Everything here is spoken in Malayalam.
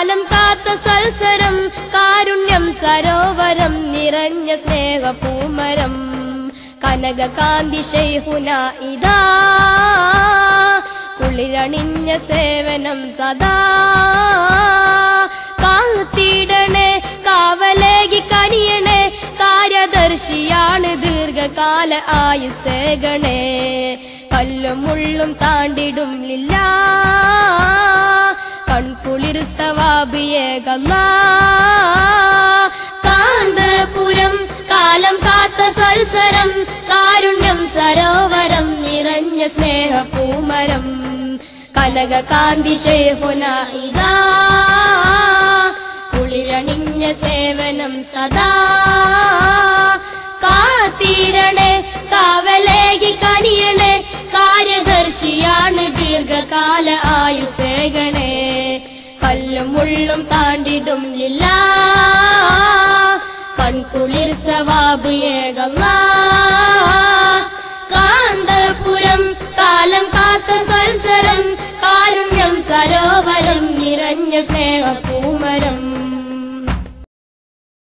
കാലം കാത്ത സൽസരം കാരുണ്യം സരോവരം നിറഞ്ഞ സ്നേഹപൂമരം കനകകാന്തി ശൈഹുന ഇതാ കുളിരണിഞ്ഞ സേവനം സദാ കാത്തിടണേ കാവലേകി കനിയണേ കാര്യദർശിയാണ് ദീർഘകാല ആയുസേകണേ കല്ലും മുള്ളും താണ്ടിടും ലില്ല കൺകുളിർ സവാബിയേകല്ല കാന്തപുരം കാലം കാത്ത സൽസരം കാരുണ്യം സരോവരം നിറഞ്ഞ സ്നേഹപൂമരം കനകകാന്തി ശേഹുന ഇതാ കുളിരണിഞ്ഞ സേവനം സദാ കാത്തിടണേ കാവലേകി കനിയണേ കാര്യദർശിയാണ് ദീർഘകാല ആയുസേകണേ കല്ലും മുള്ളും താണ്ടിടും ലില്ല കൺകുളിർ സവാബ് ഏകല്ല കാന്തപുരം കാലം കാത്ത സൽസരം കാരുണ്യം സരോവരം നിറഞ്ഞ സ്നേഹപൂമരം